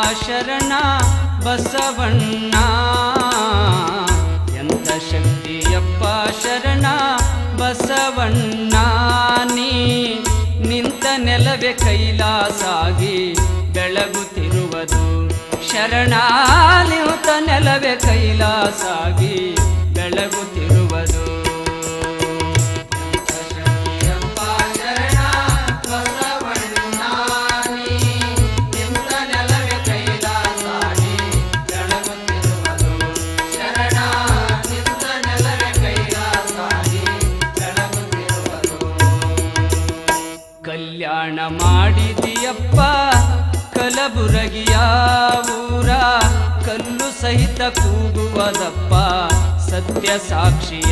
ಶರಣ ಬಸವಣ್ಣ ಎಂತ ಶಕ್ತಿಯಪ್ಪ ಶರಣ ಬಸವಣ್ಣ ನೀ ನಿಂತ ನೆಲವೇ ಕೈಲಾಸಾಗಿ ಬೆಳಗುತ್ತಿರುವುದು ಶರಣ ನಿಂತ ನೆಲವೇ ಕೈಲಾಸಾಗಿ ಬೆಳಗುತ್ತಿರುವುದು ಶಕ್ತಿಯಪ್ಪ ಶರಣ ಬಸವಣ್ಣ ನೀ ನಿಂತ ನೆಲವೇ ಕೈಲಾಸಾಗಿ ಬೆಳಗುತ್ತಿರುವುದು ಶರಣ ನಿಂತ ನೆಲವೇ ಕೈಲಾಸಾಗಿ ಬೆಳಗುತ್ತಿರುವುದು ಕಲ್ಯಾಣ ಮಾಡಿದಿಯಪ್ಪ ಕಲಬುರಗಿಯ ಊರ ಕಲ್ಲು ಸಹಿತ ಕೂಗುವದಪ್ಪ ಸತ್ಯ ಸಾಕ್ಷಿಯ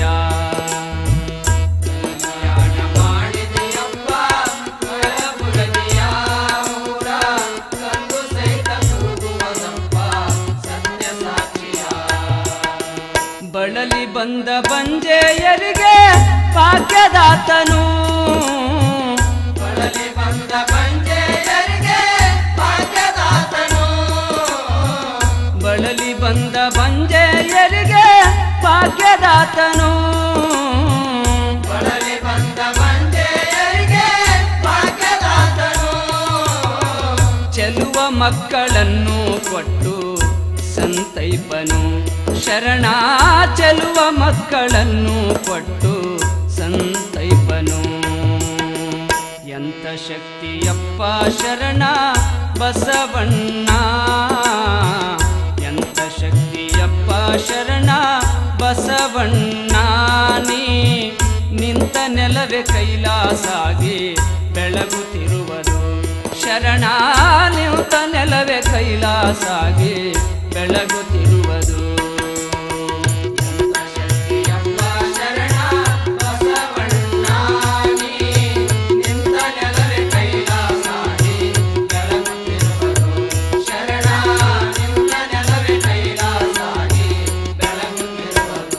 ಕಲ್ಯಾಣ ಮಾಡಿದಿಯಪ್ಪ ಕಲಬುರಗಿಯ ಊರ ಕಲ್ಲು ಸಹಿತ ಕೂಗುವದಪ್ಪ ಸತ್ಯ ಸಾಕ್ಷಿಯ ಬಳಲಿ ಬಂದ ಬಂಜೆಯರಿಗೆ ಭಾಗ್ಯದಾತನು ಬಳಲಿ ಬಂದ ಬಂಜೆಯರಿಗೆ ಭಾಗ್ಯದಾತನು ಬಳಲಿ ಬಂದ ಬಂಜೆಯರಿಗೆ ಭಾಗ್ಯದಾತನು ಬಳಲಿ ಬಂದ ಬಂಜೆಯರಿಗೆ ಭಾಗ್ಯದಾತನು ಚೆಲುವ ಮಕ್ಕಳನ್ನು ಕೊಟ್ಟು ಸಂತೈಪನು ಶರಣ ಚೆಲುವ ಮಕ್ಕಳನ್ನು ಕೊಟ್ಟು ಸಂತೈಪನು ಎಂತ ಶಕ್ತಿಯಪ್ಪ ಶರಣ ಬಸವಣ್ಣ ಎಂತ ಶಕ್ತಿಯಪ್ಪ ಶರಣ ಬಸವಣ್ಣ ನೀ ನಿಂತ ನೆಲವೇ ಕೈಲಾಸಾಗಿ ಬೆಳಗುತ್ತಿರುವರು ಶರಣ ನಿಂತ ನೆಲವೇ ಕೈಲಾಸಾಗಿ ಬೆಳಗುತ್ತಿರುವುದು ಎಂತ ಶಕ್ತಿಯಪ್ಪ ಶರಣ ಬಸವಣ್ಣ ನೀ ನಿಂತ ನೆಲವೇ ಕೈಲಾಸಾಗಿ ಬೆಳಗುತ್ತಿರುವುದು ಶರಣ ನಿಂತ ನೆಲವೇ ಕೈಲಾಸಾಗಿ ಬೆಳಗುತ್ತಿರುವುದು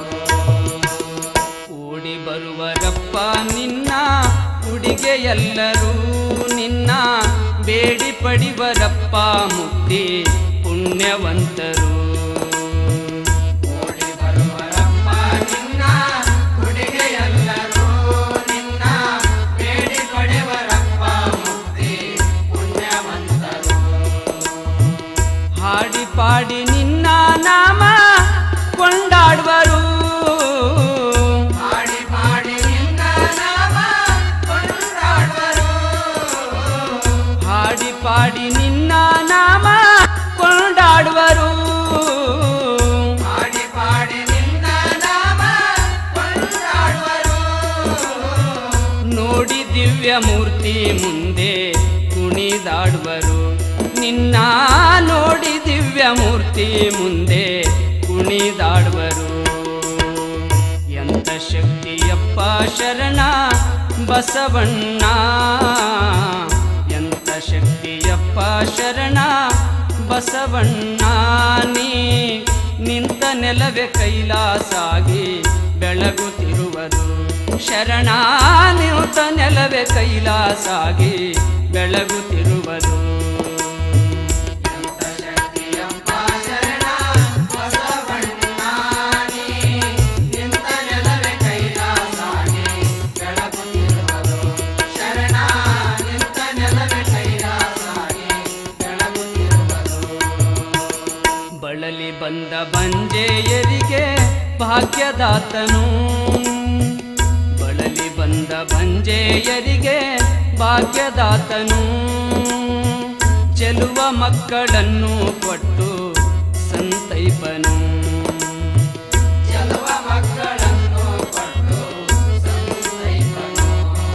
ಕೂಡಿ ಬರುವರಪ್ಪ ನಿನ್ನ ಹುಡಿಗೆಯೆಲ್ಲರೂ ನಿನ್ನ ಬೇಡಿ ಪಡಿವರಪ್ಪ ಮುಕ್ತಿ ಪುಣ್ಯವಂತರು ಕೂಡಿ ಬರುವರಪ್ಪ ನಿನ್ನ ಹುಡಿಗೆಯೆಲ್ಲರೂ ನಿನ್ನ ಬೇಡಿ ಪಡೆವರಪ್ಪ ಮುಕ್ತಿ ಪುಣ್ಯವಂತರು ಹಾಡಿ ಪಾಡಿ ನಿನ್ನ ನಾಮ ಕೊಂಡಾಡುವರು ಹಾಡಿ ಪಾಡಿ ನಿನ್ನ ನಾಮ ಕೊಂಡಾಡುವರು ಹಾಡಿ ಪಾಡಿ ನಿನ್ನ ನಾಮ ಕೊಂಡಾಡುವರು ಹಾಡಿ ಪಾಡಿ ನಿನ್ನ ನಾಮ ಕೊಂಡಾಡುವರು ನೋಡಿ ದಿವ್ಯ ಮೂರ್ತಿ ಮುಂದೆ ಕುಣಿದಾಡುವರು ನಿನ್ನ ನೋಡಿ ದಿವ್ಯ ಮೂರ್ತಿ ಮುಂದೆ ಕುಣಿದಾಡುವರು ಎಂತ ಶಕ್ತಿಯಪ್ಪ ಶರಣ ಬಸವಣ್ಣ ಎಂತ ಶಕ್ತಿಯಪ್ಪ ಶರಣ ಬಸವಣ್ಣ ನೀ ನಿಂತ ನೆಲವೇ ಕೈಲಾಸಾಗಿ ಬೆಳಗುತ್ತಿರುವುದು ಶರಣ ನಿಂತ ನೆಲವೇ ಕೈಲಾಸಾಗಿ ಬೆಳಗುತ್ತಿರುವುದು ಎಂತ ಶಕ್ತಿಯಪ್ಪ ಶರಣ ಬಸವಣ್ಣ ನೀ ನಿಂತ ನೆಲವೇ ಕೈಲಾಸಾಗಿ ಬೆಳಗುತ್ತಿರುವುದು ಶರಣ ನಿಂತ ನೆಲವೇ ಕೈಲಾಸಾಗಿ ಬೆಳಗುತ್ತಿರುವುದು ಬಳಲಿ ಬಂದ ಬಂಜೆಯರಿಗೆ ಭಾಗ್ಯದಾತನು ಬಳಲಿ ಬಂದ ಬಂಜೆಯರಿಗೆ ಭಾಗ್ಯದಾತನು ಚೆಲುವ ಮಕ್ಕಳನ್ನು ಕೊಟ್ಟು ಸಂತೈಪನು ಚೆಲುವ ಮಕ್ಕಳನ್ನು ಕೊಟ್ಟು ಸಂತೈಪನು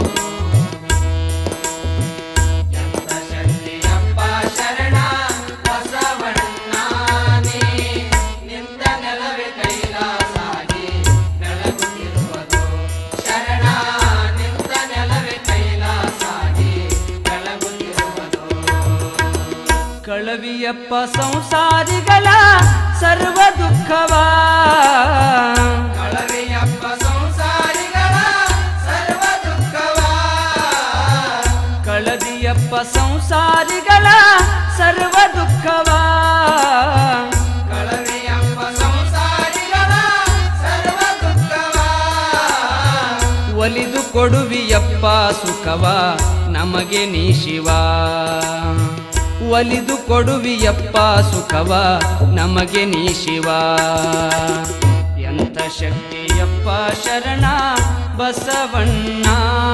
ಎಂತ ಶಕ್ತಿಯಪ್ಪ ಶರಣ ಬಸವಣ್ಣ ನೀ ನಿಂತ ನೆಲವೇ ಕೈಲಾಸಾಗಿ ಬೆಳಗುತ್ತಿರುವುದು ಶರಣ ನಿಂತ ನೆಲವೇ ಕೈಲಾಸಾಗಿ ಬೆಳಗುತ್ತಿರುವುದು ಕಳವಿಯಪ್ಪ ಸಂಸಾರಿಗಳ ಸರ್ವ ದುಃಖವ ಕಳವಿಯಪ್ಪ ಸಂಸಾರಿಗಳ ಸರ್ವ ದುಃಖವ ಕಳದಿಯಪ್ಪ ಸಂಸಾರಿಗಳ ಸರ್ವ ದುಃಖವ ಕೊಡುವಿಯಪ್ಪ ಸುಖವ ನಮಗೆ ನೀ ಶಿವ ಒಲಿದು ಕೊಡುವಿಯಪ್ಪ ಸುಖವ ನಮಗೆ ನೀ ಶಿವ ಎಂತ ಶಕ್ತಿಯಪ್ಪ ಶರಣ ಬಸವಣ್ಣ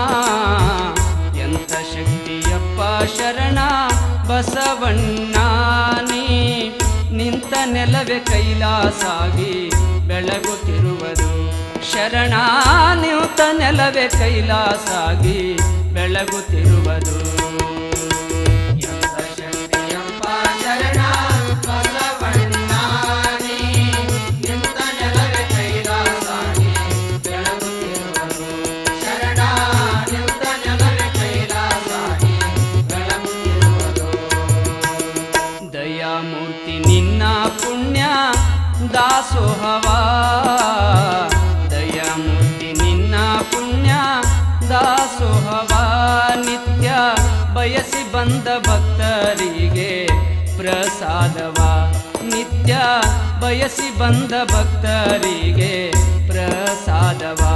ಎಂತ ಶಕ್ತಿಯಪ್ಪ ಶರಣ ಬಸವಣ್ಣ ನೀ ನಿಂತ ನೆಲವೇ ಕೈಲಾಸಾಗಿ ಬೆಳಗುತ್ತಿರುವುದು ಶರಣ ನಿಂತ ನೆಲವೇ ಕೈಲಾಸಾಗಿ ಬೆಳಗುತ್ತಿರುವುದು ಎಂತ ಶಕ್ತಿಯಪ್ಪ ಶರಣ ಬಸವಣ್ಣ ನೀ ನಿಂತ ನೆಲವೇ ಕೈಲಾಸಾಗಿ ಬೆಳಗುತ್ತಿರುವುದು ಶರಣ ನಿಂತ ನೆಲವೇ ಕೈಲಾಸಾಗಿ ಬೆಳಗುತ್ತಿರುವುದು ದಯಾಮೂರ್ತಿ ನಿನ್ನ ಪುಣ್ಯ ದಾಸೋಹವಾ ದಯಾಮೂರ್ತಿ ನಿನ್ನ ಪುಣ್ಯ ದಾಸೋಹವಾ ನಿತ್ಯ ಬಯಸಿ ಬಂದ ಭಕ್ತರಿಗೆ ಪ್ರಸಾದವ ನಿತ್ಯ ಬಯಸಿ ಬಂದ ಭಕ್ತರಿಗೆ ಪ್ರಸಾದವಾ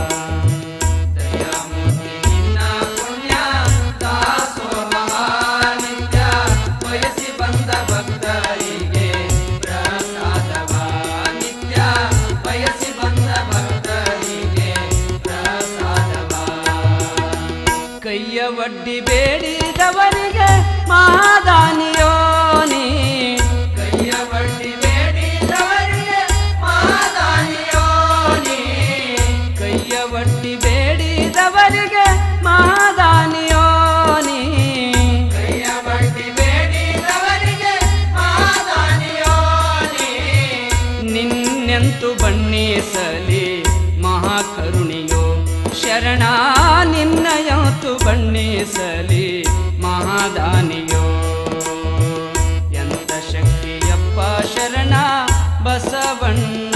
ದಯಾಮೂರ್ತಿ ನಿನ್ನ ಪುಣ್ಯ ದಾಸೋಹವ ನಿತ್ಯ ಬಯಸಿ ಬಂದ ಭಕ್ತರಿಗೆ ಪ್ರಸಾದವ ನಿತ್ಯ ಬಯಸಿ ಬಂದ ಭಕ್ತರಿಗೆ ಪ್ರಸಾದವ ಕೈಯ ಒಡ್ಡಿ ಬೇಡಿದವರಿಗೆ ಮಾದಾನಿಯೋ ನೀ ಕೈಯ ಬಡ್ಡಿ ಬೇಡಿದವರಿಗೆ ಮಾದಾನಿಯೋ ನೀ ಕೈಯ ಒಡ್ಡಿ ಬೇಡಿದವರಿಗೆ ಮಾದಾನಿಯೋ ನೀ ಕೈಯ ಬಡ್ಡಿ ಬೇಡಿದವರಿಗೆ ಮಾದಾನಿಯೋ ನೀ ನಿನ್ನೆಂತು ಬಣ್ಣಿಸಲಿ ಮಹಾಕರುಣಿಯೋ ಶರಣ ನಿನ್ನಯಂತು ಬಣ್ಣಿಸಲಿ ಮಹಾದಾನಿಯೋ ಎಂತ ಶಕ್ತಿಯಪ್ಪ ಶರಣ ಬಸವಣ್ಣ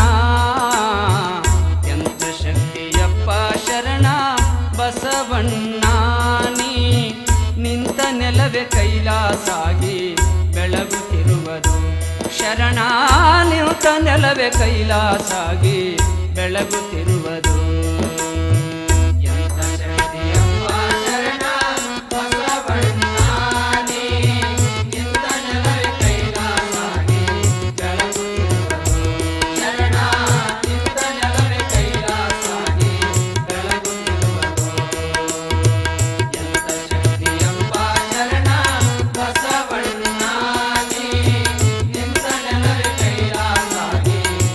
ಎಂತ ಶಕ್ತಿಯಪ್ಪ ಶರಣ ಬಸವಣ್ಣ ನೀ ನಿಂತ ನೆಲವೇ ಕೈಲಾಸಾಗಿ ಬೆಳಗುತ್ತಿರುವುದು ಶರಣ ನಿಂತ ನೆಲವೇ ಕೈಲಾಸಾಗಿ ಬೆಳಗುತ್ತಿರುವುದು ಎಂತ ಶಕ್ತಿಯಪ್ಪ ಶರಣ ಬಸವಣ್ಣ ನೀ ನಿಂತ ನೆಲವೇ ಕೈಲಾಸಾಗಿ ಬೆಳಗುತ್ತಿರುವುದು ಶರಣ ನಿಂತ ನೆಲವೇ ಕೈಲಾಸಾಗಿ ಬೆಳಗುತ್ತಿರುವುದು ಎಂತ ಶಕ್ತಿಯಪ್ಪ ಶರಣ ಬಸವಣ್ಣ ನೀ ನಿಂತ ನೆಲವೇ ಕೈಲಾಸಾಗಿ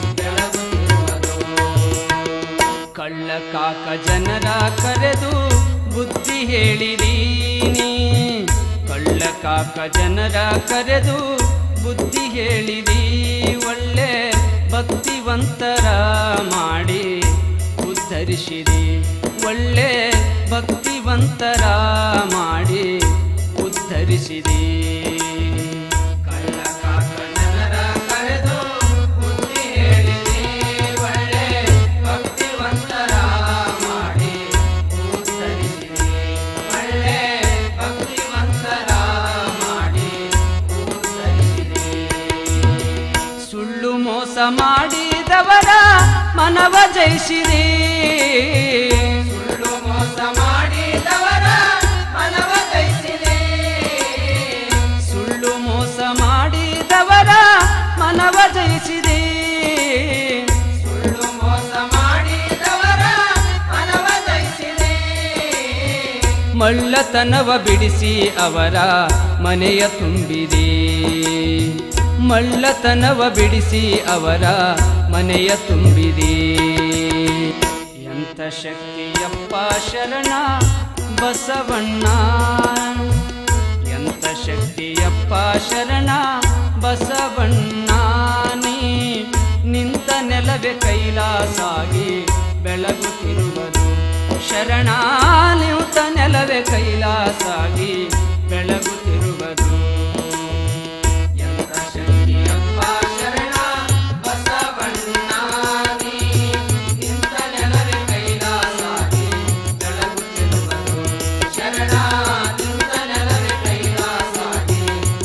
ಬೆಳಗುತ್ತಿರುವುದು ಕಳ್ಳ ಕಾಕ ಜನರ ಕರೆದು ಬುದ್ಧಿ ಹೇಳಿರಿ ನೀ ಕಳ್ಳ ಕಾಕ ಜನರ ಕರೆದು ಬುದ್ಧಿ ಹೇಳಿರಿ ಒಳ್ಳೆ ಭಕ್ತಿವಂತರ ಮಾಡಿ ಉದ್ಧರಿಸಿರಿ ಒಳ್ಳೆ ಭಕ್ತಿವಂತರ ಮಾಡಿ ಉದ್ಧರಿಸಿರಿ ಕಳ್ಳ ಕಾಕ ಜನರ ಕರೆದು ಬುದ್ಧಿ ಹೇಳಿರಿ ಒಳ್ಳೆ ಭಕ್ತಿವಂತರ ಮಾಡಿ ಉತ್ತರಿಸಿರಿ ಒಳ್ಳೆ ಭಕ್ತಿವಂತರ ಮಾಡಿ ಉತ್ತರಿಸಿರಿ ಸುಳ್ಳು ಮೋಸ ಮಾಡಿದವರ ಮನವ ಜಯಿಸಿರಿ ಸುಳ್ಳು ಮೋಸ ಮಾಡಿದವರ ಮನವ ಜಯಿಸಿರಿ ಸುಳ್ಳು ಮೋಸ ಮಾಡಿದವರ ಮನವ ಜಯಿಸಿರಿ ಸುಳ್ಳು ಮೋಸ ಮಾಡಿದವರ ಮನವ ಜಯಿಸಿರಿ ಮಳ್ಳತನವ ಬಿಡಿಸಿ ಅವರ ಮನೆಯ ತುಂಬಿರಿ ಮಳ್ಳತನವ ಬಿಡಿಸಿ ಅವರ ಮನೆಯ ತುಂಬಿರಿ ಎಂತ ಶಕ್ತಿಯಪ್ಪ ಶರಣ ಬಸವಣ್ಣ ಎಂತ ಶಕ್ತಿಯಪ್ಪ ಶರಣ ಬಸವಣ್ಣ ನೀ ನಿಂತ ನೆಲವೇ ಕೈಲಾಸಾಗಿ ಬೆಳಗುತ್ತಿರುವುದು ಶರಣ ನಿಂತ ನೆಲವೇ ಕೈಲಾಸಾಗಿ ಬೆಳಗುತ್ತಿರುವುದು ಎಂತ ಶಕ್ತಿಯಪ್ಪ ಶರಣ ಬಸವಣ್ಣ ನೀ ಇಂಥ ನೆಲವೇ ಕೈಲಾಸಾಗಿ ಬೆಳಗುತ್ತಿರುವುದು ಶರಣ ಇಂಥ ನೆಲವೇ ಕೈಲಾಸಾಗಿ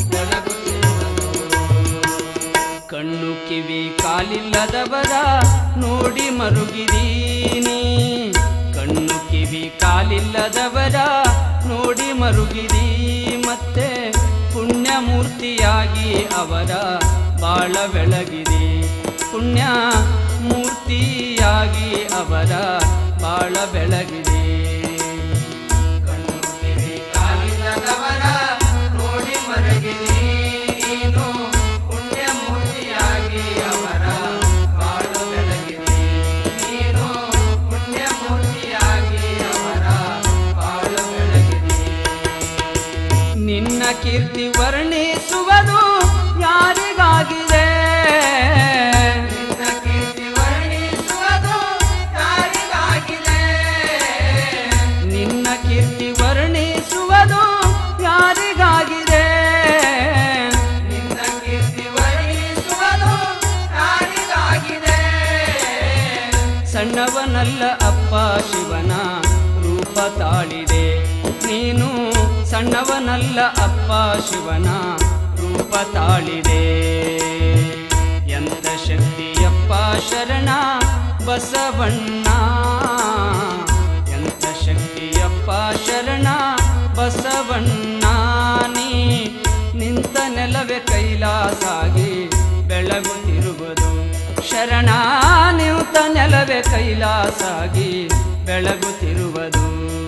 ಬೆಳಗುತ್ತಿರುವುದು ಕಣ್ಣು ಕಿವಿ ಕಾಲಿಲ್ಲದವರ ನೋಡಿ ಮರುಗಿರಿ ನೀ ಕಣ್ಣು ಕಿವಿ ಕಿವಿ ಕಾಲಿಲ್ಲದವರ ನೋಡಿ ಮರುಗಿರಿ ಮತ್ತೆ ಪುಣ್ಯ ಮೂರ್ತಿಯಾಗಿ ಅವರ ಬಾಳ ಬೆಳಗಿರಿ ಪುಣ್ಯ ಮೂರ್ತಿಯಾಗಿ ಅವರ ಬಾಳ ಬೆಳಗಿರಿ ಕಣ್ಣು ಕಿವಿ ಕಾಲಿಲ್ಲದವರ ನೋಡಿ ಮರಗಿರಿ ನೀನು ಪುಣ್ಯ ಮೂರ್ತಿಯಾಗಿ ಅವರ ಬಾಳು ಬೆಳಗಿರಿ ನೀನು ಪುಣ್ಯ ಮೂರ್ತಿಯಾಗಿ ಅವರ ಬಾಳು ಬೆಳಗಿರಿ ನಿನ್ನ ಕೀರ್ತಿ ವರ್ಣಿಸುವುದು ಯಾರಿಗಾಗಿದೆ ನಿನ್ನ ಕೀರ್ತಿ ವರ್ಣಿಸುವುದು ಯಾರಿಗಾಗಿದೆ ನಿನ್ನ ಕೀರ್ತಿ ವರ್ಣಿಸುವುದು ಯಾರಿಗಾಗಿದೆ ನಿನ್ನ ಕೀರ್ತಿ ವರ್ಣಿಸುವುದು ಯಾರಿಗಾಗಿದೆ ಸಣ್ಣವನಲ್ಲ ಅಪ್ಪ ಶಿವನ ರೂಪ ತಾಳಿದೆ ನೀನು ಸಣ್ಣವನಲ್ಲ ಅಪ್ಪ ಶಿವನ ರೂಪ ತಾಳಿದೆ ಎಂತ ಶಕ್ತಿಯಪ್ಪ ಶರಣ ಬಸವಣ್ಣ ಎಂತ ಶಕ್ತಿಯಪ್ಪ ಶರಣ ಬಸವಣ್ಣ ನೀ ನಿಂತ ನೆಲವೇ ಕೈಲಾಸಾಗಿ ಬೆಳಗುತ್ತಿರುವುದು ಶರಣ ನಿಂತ ನೆಲವೇ ಕೈಲಾಸಾಗಿ ಬೆಳಗುತ್ತಿರುವುದು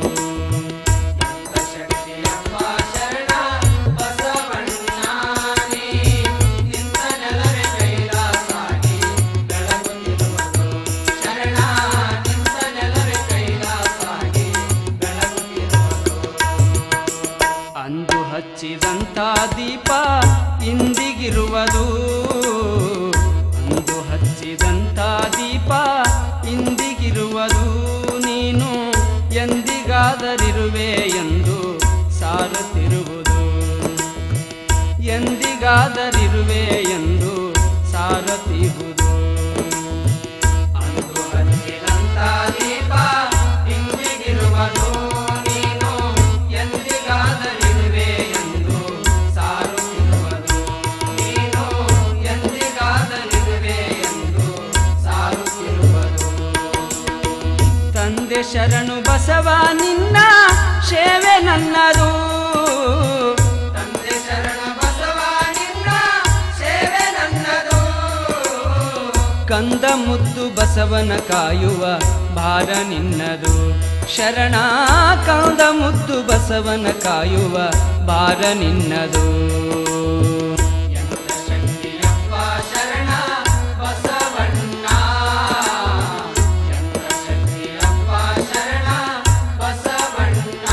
ಶಕ್ತಿಯಪ್ಪ ಶರಣ ಬಸವಣ್ಣ ನೀ ನಿಂತ ನೆಲವೇ ಕೈಲಾಸಾಗಿ ಬೆಳಗುತ್ತಿರುವುದು ಶರಣ ನಿಂತ ನೆಲವೇ ಕೈಲಾಸಾಗಿ ಬೆಳಗುತ್ತಿರುವುದು ಅಂದು ಹಚ್ಚಿದಂಥ ದೀಪ ಇಂದಿಗಿರುವುದು ಅಂದು ಹಚ್ಚಿದಂಥ ದೀಪ ಇಂದಿಗಿರುವುದು ನೀನು ಎಂದಿಗಾದರಿರುವೆ ಎಂದು ಸಾರುತ್ತಿರುವುದು ಎಂದಿಗಾದರಿರುವೆ ಎಂದು ಸಾರತಿಹುದು ಅಂದು ಹಚ್ಚಿದಂತ ದೀಪ ಇಂದಿಗಿರುವುದು ನೀನು ಎಂದಿಗಾದರಿರುವೆ ಎಂದು ಸಾರುತ್ತಿರುವುದು ನೀನು ಎಂದಿಗಾದರಿರುವೆ ಎಂದು ಸಾರುತ್ತಿರುವುದು ತಂದೆ ಶರಣು ಬಸವ ನಿನ್ನ ಸೇವೆ ನನ್ನದು ತಂದೆ ಶರಣ ಬಸವ ನಿನ್ನ ಸೇವೆ ನನ್ನದು ಕಂದ ಮುದ್ದು ಬಸವನ ಕಾಯುವ ಭಾರ ನಿನ್ನದು ಶರಣ ಕಂದ ಮುದ್ದು ಬಸವನ ಕಾಯುವ ಭಾರ ನಿನ್ನದು ಎಂತ ಶಕ್ತಿಯಪ್ಪ ಶರಣ ಬಸವಣ್ಣ ಎಂತ ಶಕ್ತಿಯಪ್ಪ ಶರಣ ಬಸವಣ್ಣ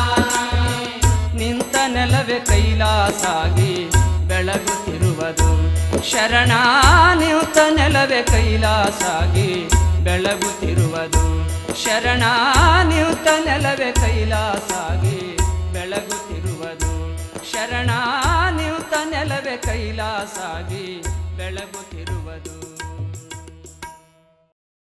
ನಿಂತ ನೆಲವೇ ಕೈಲಾಸಾಗಿ ಬೆಳಗುತ್ತಿರುವುದು ಶರಣ ನಿಂತ ನೆಲವೇ ಕೈಲಾಸಾಗಿ ಬೆಳಗುತ್ತಿರುವುದು ಶರಣ ನಿಂತ ನೆಲವೇ ಕೈಲಾಸಾಗಿ ಬೆಳಗುತ್ತಿರುವುದು ಶರಣ ನಿಂತ ನೆಲವೇ ಕೈಲಾಸಾಗಿ ಬೆಳಗುತ್ತಿರುವುದು